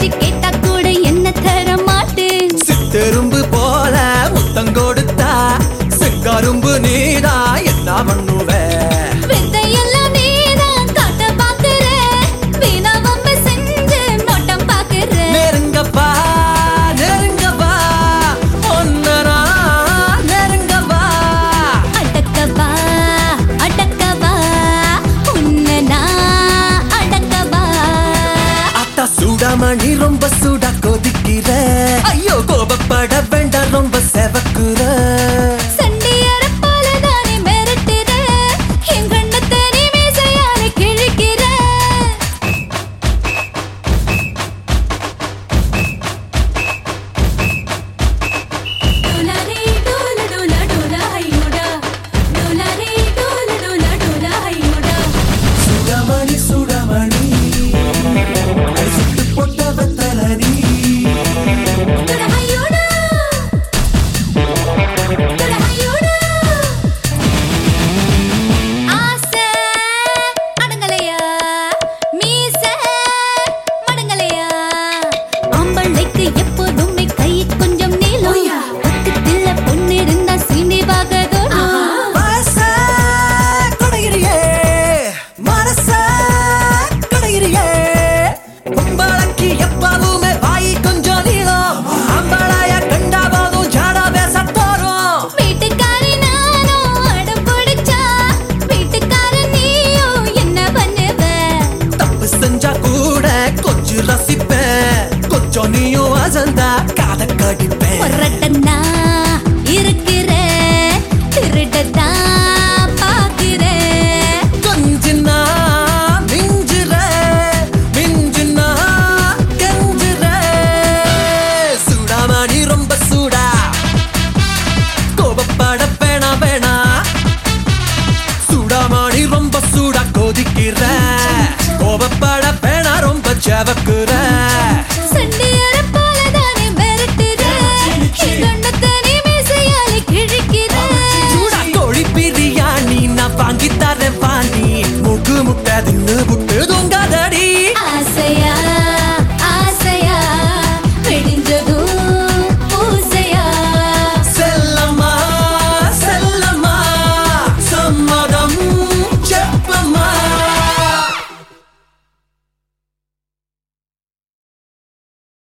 பேச்சு கேட்டா கூட என்ன தர மாட்டேன் சித்தெரும்பு போல முத்தம் கொடுத்தா சிங்கரும்பு நீடா என்ன பண்ணுவ வித்தையெல்லாம் நீதான் காட்ட பாக்குற வீணா வம்பு செஞ்சு நோட்டம் பாக்குற நெருங்கப்பா நெருங்கப்பா ஒன்னரா நெருங்கப்பா அடக்கவா அடக்கவா உன்னை நான் அடக்கவா அத்தா சூடாமணி ரொம்ப சூடா கொதிக்கிற ஐயோ கோபப்பட வேண்டாம் ரொம்ப செவக்குற சண்டியர போலதானே மிரட்டுற என் கண்ணத்தை நீ மீசையால கிழிக்கிற டோலாரே டோல டோல டோல ஹையோடா டோலாரே டோல டோல டோல ஹையோடா சூடாமணி சூடாமணி சுட்டு போட்ட வெத்தலனி டோல ஹையோடா டோல ஹையோடா ஆசை அடங்கலையா மீச மடங்கலையா ஆம்பளைக்கு எப்போதுமே கை கொஞ்சம் நீளம் பக்கத்துல பொண்ணு இருந்தா சீண்டி பார்க்கதோடும் மனச கொடையிறியே மனச கொடையிறியே உம்பளக்கு எப்பவுமே வாய் கொஞ்சம் நீளம் அம்பளைய கண்டா போதும் ஜாடா பேச தோறும் வீட்டுக்காரி நானும் அடம் பிடிச்சா வீட்டுக்காரன் நீயும் என்ன பண்ணுவ தப்பு செஞ்சா கூட கொஞ்சம் ரசிப்பேன் கொஞ்சம் நீயும் அசந்தா காத கடிப்பேன் பொறட்டனா இருக்கிற திருடத்தான் பாக்குற கொஞ்சினா மிஞ்சுற மிஞ்சுனா கெஞ்சுற சூடாமணி ரொம்ப சூடா கோபப்பட வேணா வேணா சூடாமணி ரொம்ப சூடா கொதிக்கிற கோபப்பட வேணா ரொம்ப செவக்குற